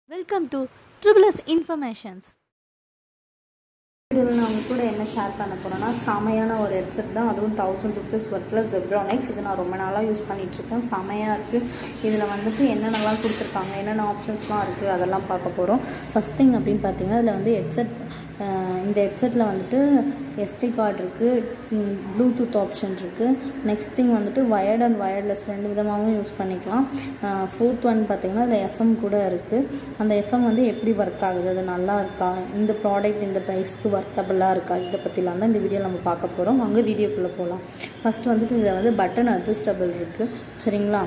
welcome to triple S informations இதில் நான் உங்க கூட என்ன ஷேர் பண்ண போகிறேன்னா செமையான ஒரு ஹெட்செட் தான் அதுவும் தௌசண்ட் ருபீஸ் ஒர்த்தில் ஜெப்ரானிக்ஸ் இது நான் ரொம்ப நாளாக யூஸ் பண்ணிகிட்ருக்கேன் செமையாக இருக்குது இதில் வந்துட்டு என்னென்னலாம் கொடுத்துருக்காங்க என்னென்ன ஆப்ஷன்ஸ்லாம் இருக்குது அதெல்லாம் பார்க்க போகிறோம் ஃபஸ்ட் திங் அப்படின்னு பார்த்தீங்கன்னா இதில் வந்து ஹெட்செட் இந்த ஹெட்செட்டில் வந்துட்டு எஸ்டி கார்டு இருக்குது ப்ளூடூத் ஆப்ஷன் இருக்குது நெக்ஸ்ட் திங் வந்துட்டு வயர்ட் அண்ட் வயர்லெஸ் ரெண்டு விதமாகவும் யூஸ் பண்ணிக்கலாம் ஃபோர்த் ஒன் பார்த்தீங்கன்னா இதில் எஃப்எம் கூட இருக்குது அந்த எஃப்எம் வந்து எப்படி ஒர்க் ஆகுது அது நல்லா இருக்கா இந்த ப்ராடக்ட் இந்த ப்ரைஸ்க்கு ஒர்த்தபுளாக இருக்கா இதை பற்றிலாம் தான் இந்த வீடியோ நம்ம பார்க்க போகிறோம் அங்கே வீடியோக்குள்ளே போகலாம் ஃபஸ்ட்டு வந்துட்டு இதில் வந்து பட்டன் அட்ஜஸ்டபிள் இருக்குது சரிங்களா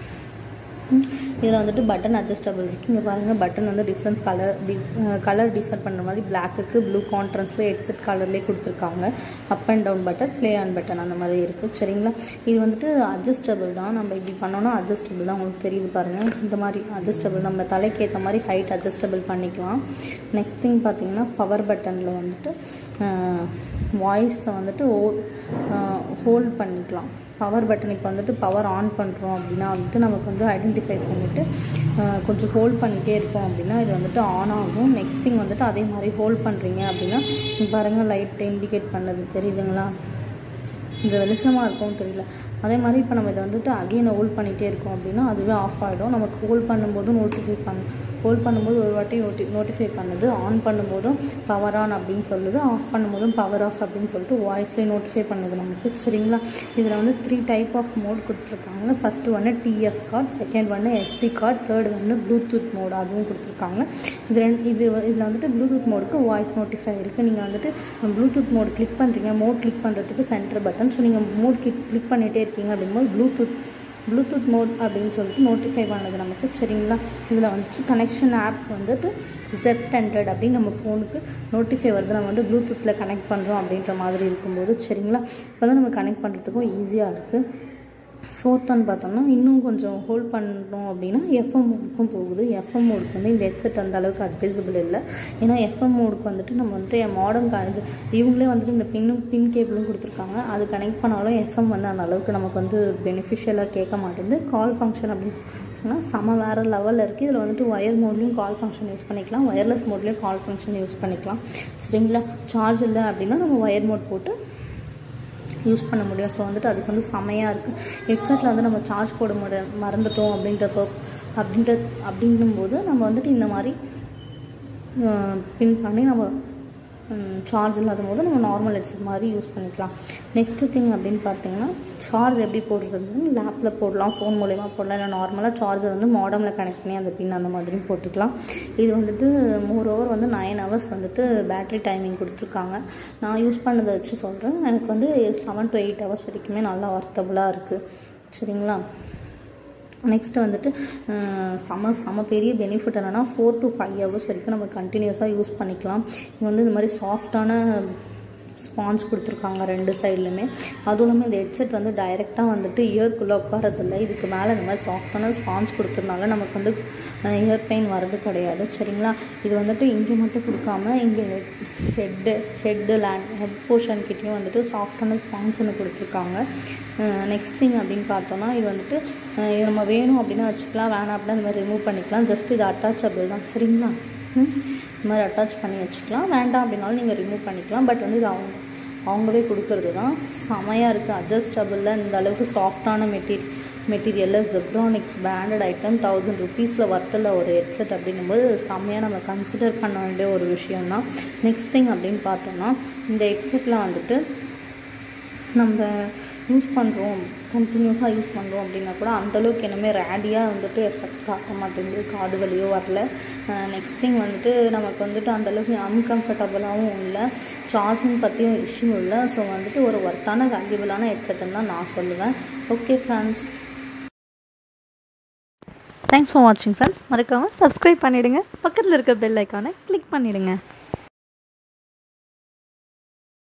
இதில் வந்துட்டு பட்டன் அட்ஜஸ்டபிள் இருக்குது இங்கே பாருங்கள் பட்டன் வந்து டிஃப்ரென்ஸ் கலர் டி கலர் டிஃபர் பண்ணுற மாதிரி பிளாக்குக்கு ப்ளூ கான்ட்ரன்ஸில் ஹெட்செட் கலர்லேயே கொடுத்துருக்காங்க up and down button play on button அந்த மாதிரி இருக்குது சரிங்களா இது வந்துட்டு அட்ஜஸ்டபிள் தான் நம்ம இப்படி பண்ணோன்னா அட்ஜஸ்டபிள் தான் உங்களுக்கு தெரியுது பாருங்கள் இந்த மாதிரி அட்ஜஸ்டபிள் நம்ம தலைக்கு ஏற்ற மாதிரி ஹைட் அட்ஜஸ்டபிள் பண்ணிக்கலாம் நெக்ஸ்ட் திங் பார்த்தீங்கன்னா பவர் பட்டனில் வந்துட்டு வாய்ஸை வந்துட்டு ஹோ ஹோல்ட் பண்ணிக்கலாம் பவர் பட்டன் இப்போ வந்துட்டு பவர் ஆன் பண்ணுறோம் அப்படின்னா வந்துட்டு நமக்கு வந்து ஐடென்டிஃபை பண்ணிவிட்டு கொஞ்சம் ஹோல்ட் பண்ணிகிட்டே இருக்கோம் அப்படின்னா இது வந்துட்டு ஆன் ஆகும் நெக்ஸ்ட் திங் வந்துட்டு அதே மாதிரி ஹோல்ட் பண்ணுறீங்க அப்படின்னா பாருங்கள் லைட் இண்டிகேட் பண்ணது தெரியுதுங்களா இந்த வெளிச்சமாக இருக்கும் தெரியல அதே மாதிரி இப்போ நம்ம இதை வந்துட்டு அகெயின் ஹோல்ட் பண்ணிகிட்டே இருக்கோம் அப்படின்னா அதுவே ஆஃப் ஆகிடும் நமக்கு ஹோல்ட் பண்ணும்போது நோட்டிஃபை பண்ண ஹோல்ட் பண்ணும்போது ஒரு வாட்டி நோட்டி நோட்டிஃபை பண்ணுது ஆன் பண்ணும்போதும் பவர் ஆன் அப்படின்னு சொல்லுது ஆஃப் பண்ணும்போதும் பவர் ஆஃப் அப்படின்னு சொல்லிட்டு வாய்ஸ்லேயே நோட்டிஃபை பண்ணுது நமக்கு சரிங்களா இதில் வந்து த்ரீ டைப் ஆஃப் மோட் கொடுத்துருக்காங்க ஃபஸ்ட்டு ஒன்று டிஎஃப் கார்டு செகண்ட் ஒன்று எஸ்டி கார்டு தேர்ட் ஒன்று ப்ளூடூத் மோட் அதுவும் கொடுத்துருக்காங்க இது ரெண்டு இது இதில் வந்துட்டு ப்ளூடூத் மோடுக்கு வாய்ஸ் நோட்டிஃபை இருக்குது நீங்கள் வந்துட்டு ப்ளூடூத் மோட் கிளிக் பண்ணுறீங்க மோட் கிளிக் பண்ணுறதுக்கு சென்டர் பட்டன் ஸோ நீங்கள் மோட் கிளிக் கிளிக் பண்ணிகிட்டே இருக்கீங்க அப்படிங்கும்போது ப்ளூடூத் ப்ளூடூத் மோட் அப்படின்னு சொல்லிட்டு நோட்டிஃபை பண்ணது நமக்கு சரிங்களா இதில் வந்துட்டு கனெக்ஷன் ஆப் வந்துட்டு ஜெட் ஹண்ட்ரட் அப்படின்னு நம்ம ஃபோனுக்கு நோட்டிஃபை வருது நம்ம வந்து ப்ளூடூத்தில் கனெக்ட் பண்ணுறோம் அப்படின்ற மாதிரி இருக்கும்போது சரிங்களா இப்போ தான் நம்ம கனெக்ட் பண்ணுறதுக்கும் ஈஸியாக இருக்குது ஃபோர்த் ஒன் பார்த்தோம்னா இன்னும் கொஞ்சம் ஹோல்ட் பண்ணோம் அப்படின்னா எஃப்எம் மோடுக்கும் போகுது எஃப்எம் மோடுக்கு வந்து இந்த ஹெட்செட் அந்த அளவுக்கு அட்வைசபிள் இல்லை ஏன்னா எஃப்எம் மோடுக்கு வந்துட்டு நம்ம வந்துட்டு மாடர்ன் இது இவங்களே வந்துட்டு இந்த பின்னும் பின் கேபிளும் கொடுத்துருக்காங்க அது கனெக்ட் பண்ணாலும் எஃப்எம் வந்து அந்த அளவுக்கு நமக்கு வந்து பெனிஃபிஷியலாக கேட்க மாட்டேங்குது கால் ஃபங்க்ஷன் அப்படின்னு செம வேறு லெவலில் இருக்குது இதில் வந்துட்டு ஒயர் மோட்லேயும் கால் ஃபங்க்ஷன் யூஸ் பண்ணிக்கலாம் ஒயர்லெஸ் மோட்லேயும் கால் ஃபங்க்ஷன் யூஸ் பண்ணிக்கலாம் சரிங்களா சார்ஜ் இல்லை அப்படின்னா நம்ம ஒயர் மோட் போட்டு யூஸ் பண்ண முடியும் ஸோ வந்துட்டு அதுக்கு வந்து செமையாக இருக்குது ஹெட்செட்டில் வந்து நம்ம சார்ஜ் போட முடி மறந்துட்டோம் அப்படின்றப்போ அப்படின்ற அப்படிங்கும்போது நம்ம வந்துட்டு இந்த மாதிரி பின் பண்ணி நம்ம சார்ஜ் இல்லாத போது நம்ம நார்மல் ஹெட்செட் மாதிரி யூஸ் பண்ணிக்கலாம் நெக்ஸ்ட்டு திங் அப்படின்னு பார்த்தீங்கன்னா சார்ஜ் எப்படி போடுறது லேப்பில் போடலாம் ஃபோன் மூலயமா போடலாம் இல்லை நார்மலாக சார்ஜர் வந்து மாடமில் கனெக்ட் பண்ணி அந்த பின் அந்த மாதிரியும் போட்டுக்கலாம் இது வந்துட்டு மோர் ஓவர் வந்து நைன் ஹவர்ஸ் வந்துட்டு பேட்ரி டைமிங் கொடுத்துருக்காங்க நான் யூஸ் பண்ணதை வச்சு சொல்கிறேன் எனக்கு வந்து செவன் டு எயிட் ஹவர்ஸ் வரைக்குமே நல்லா ஒர்த்தபுளாக இருக்குது சரிங்களா நெக்ஸ்ட்டு வந்துட்டு செம செம பெரிய பெனிஃபிட் என்னென்னா ஃபோர் டு ஃபைவ் ஹவர்ஸ் வரைக்கும் நம்ம கண்டினியூஸாக யூஸ் பண்ணிக்கலாம் இது வந்து இந்த மாதிரி சாஃப்டான ஸ்பாஞ்ச் கொடுத்துருக்காங்க ரெண்டு சைட்லையுமே அதுவும் இல்லாமல் இந்த ஹெட்செட் வந்து டைரெக்டாக வந்துட்டு இயர்க்குள்ளே உட்காரதில்ல இதுக்கு மேலே இந்த மாதிரி சாஃப்டான ஸ்பாஞ்ச் கொடுத்துருந்தால நமக்கு வந்து இயர் பெயின் வரது கிடையாது சரிங்களா இது வந்துட்டு இங்கே மட்டும் கொடுக்காம இங்கே head head land head portion கிட்டேயும் வந்துட்டு சாஃப்டான ஸ்பாஞ்ச் ஒன்று கொடுத்துருக்காங்க நெக்ஸ்ட் திங் அப்படின்னு பார்த்தோன்னா இது வந்துட்டு இது நம்ம வேணும் அப்படின்னா வச்சுக்கலாம் வேணாம் அப்படின்னா இந்த மாதிரி ரிமூவ் பண்ணிக்கலாம் ஜஸ்ட் இது அட்டாச்சபிள் தான் சரிங்களா இந்த மாதிரி அட்டாச் பண்ணி வச்சுக்கலாம் வேண்டாம் அப்படின்னாலும் நீங்கள் ரிமூவ் பண்ணிக்கலாம் பட் வந்து இது அவங்க அவங்களே கொடுக்கறது தான் செமையாக இருக்குது அட்ஜஸ்டபிளில் இந்த அளவுக்கு சாஃப்டான மெட்டீரியல் மெட்டீரியலில் ஜெப்ரானிக்ஸ் பிராண்டட் ஐட்டம் தௌசண்ட் ருபீஸில் ஒர்த்தில் ஒரு ஹெட்செட் அப்படிங்கும்போது செம்மையாக நம்ம கன்சிடர் பண்ண வேண்டிய ஒரு விஷயம் தான் நெக்ஸ்ட் திங் அப்படின்னு பார்த்தோம்னா இந்த ஹெட்செட்டில் வந்துட்டு நம்ம யூஸ் பண்ணுறோம் கண்டினியூஸாக யூஸ் பண்ணுறோம் அப்படின்னா கூட அந்தளவுக்கு என்னமே ரேடியாக வந்துட்டு எஃபெக்ட் காட்ட மாட்டேங்குது காது வலியோ வரல நெக்ஸ்ட் திங் வந்துட்டு நமக்கு வந்துட்டு அந்தளவுக்கு அன்கம்ஃபர்டபுளாகவும் இல்லை சார்ஜிங் பற்றியும் இஷ்யூ இல்லை ஸோ வந்துட்டு ஒரு ஒர்த்தான வேல்யூபிளான ஹெட்செட்டுன்னு தான் நான் சொல்லுவேன் ஓகே ஃப்ரெண்ட்ஸ் தேங்க்ஸ் ஃபார் வாட்சிங் ஃப்ரெண்ட்ஸ் மறக்காமல் சப்ஸ்கிரைப் பண்ணிவிடுங்க பக்கத்தில் இருக்க பெல் ஐக்கானை கிளிக் பண்ணிவிடுங்க